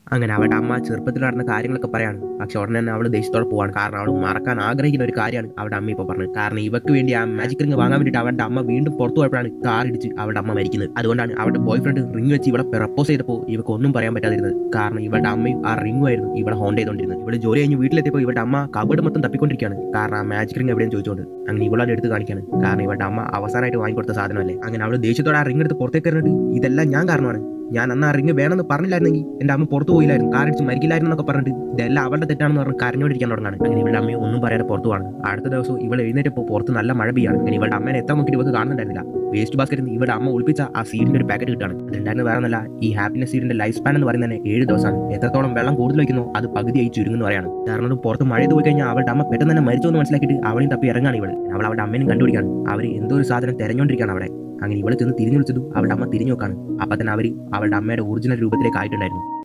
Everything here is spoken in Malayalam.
അങ്ങനെ അവളുടെ അമ്മ ചെറുപ്പത്തിൽ നടന്ന കാര്യങ്ങളൊക്കെ പറയാണ് പക്ഷെ ഉടനെ തന്നെ അവൾ ദേഷ്യത്തോടെ പോവാണ് കാരണം അവൾ മറക്കാൻ ആഗ്രഹിക്കുന്ന ഒരു കാര്യമാണ് അവളുടെ അമ്മ ഇപ്പോൾ പറഞ്ഞത് കാരണം ഇവക്ക് വേണ്ടി ആ മാജിക് റിംഗ് വാങ്ങാൻ വേണ്ടിയിട്ട് അവളുടെ അമ്മ വീണ്ടും പുറത്തു പോയപ്പോഴാണ് കാർ ഇടിച്ച് അവളുടെ അമ്മ മരിക്കുന്നത് അതുകൊണ്ടാണ് അവളുടെ ബോയ് ഫ്രണ്ട് റിംഗ് വെച്ച് ഇവിടെ പ്രപ്പോസ് ചെയ്തപ്പോൾ ഇവക്ക് ഒന്നും പറയാൻ പറ്റാതിരുന്നത് കാരണം ഇവളുടെ അമ്മയും ആ റിംഗും ആയിരുന്നു ഇവിടെ ഹോണ്ട് ചെയ്തുകൊണ്ടിരുന്നത് ഇവിടെ ജോലി കഴിഞ്ഞ് വീട്ടിലെത്തിയപ്പോൾ ഇവളുടെ അമ്മ കബഡ് മൊത്തം തപ്പിക്കൊണ്ടിരിക്കുകയാണ് കാരണം ആ മാജിക് റിംഗ് എവിടെയും ചോദിച്ചുകൊണ്ട് അങ്ങനെ ഇവളത് എടുത്ത് കാണിക്കാണ് കാരണം ഇവളുടെ അമ്മ അവസാനമായിട്ട് വാങ്ങിക്കൊടുത്ത സാധനമല്ലേ അങ്ങനെ അവൾ ദേഷ്യത്തോടെ ആ റിംഗ് എടുത്ത് പുറത്തേക്ക് എറിഞ്ഞിട്ട് ഇതെല്ലാം ഞാൻ കാരണമാണ് ഞാൻ അന്ന് ആ റിംഗ് വേണമെന്ന് പറഞ്ഞില്ലായിരുന്നെങ്കിൽ എന്റെ അമ്മ പുറത്തു പോയില്ലായിരുന്നു കാർ അടിച്ച് മരിക്കില്ലായിരുന്നു എന്നൊക്കെ പറഞ്ഞിട്ട് ഇതെല്ലാം അവളുടെ തെറ്റാണെന്ന് പറഞ്ഞ് കരഞ്ഞോണ്ടിരിക്കാൻ തുടങ്ങാണ് അങ്ങനെ ഇവളുടെ അമ്മയും ഒന്നും പറയാതെ പുറത്തു പോവാണ് അടുത്ത ദിവസം ഇവൾ എഴുന്നേറ്റപ്പോൾ പുറത്ത് നല്ല മഴ പെയ്യാണ് അങ്ങനെ ഇവളുടെ അമ്മേനെ എത്താൻ നോക്കിയിട്ട് ഇവർക്ക് കാണുന്നുണ്ടായിരുന്നില്ല വേസ്റ്റ് ബാസ്ക്കറ്റിൽ നിന്ന് ഇവളുടെ അമ്മ ഒളിപ്പിച്ച ആ സീഡിന്റെ ഒരു പാക്കറ്റ് കിട്ടാണ് അതുണ്ടായിരുന്ന വേറെ നല്ല ഈ ഹാപ്പിനെസ് സീഡിന്റെ ലൈഫ് സ്പാൻ എന്ന് പറയുന്നത് തന്നെ ഏഴ് ദിവസമാണ് എത്രത്തോളം വെള്ളം കൂടുതൽ വയ്ക്കുന്നോ അത് പകുതിയായി ചുരുങ്ങുന്നു പറയാണ് കാരണം പുറത്ത് മഴ പോയി കഴിഞ്ഞാൽ അവളുടെ അമ്മ പെട്ടെന്ന് തന്നെ മരിച്ചു എന്ന് മനസ്സിലാക്കിയിട്ട് അവളെയും തപ്പി ഇറങ്ങാണ് ഇവൾ അവൾ അവളുടെ അമ്മേനും കണ്ടുപിടിക്കാണ് അവർ എന്തോ ഒരു സാധനം തെരഞ്ഞുകൊണ്ടിരിക്കുകയാണ് അവിടെ അങ്ങനെ ഇവളെ ചെന്ന് തിരിഞ്ഞു വിളിച്ചതും അവളുടെ അമ്മ തിരിഞ്ഞു നോക്കാണ് അപ്പൊ തന്നെ അവർ അവളുടെ അമ്മയുടെ ഒറിജിനൽ രൂപത്തിലേക്ക് ആയിട്ടുണ്ടായിരുന്നു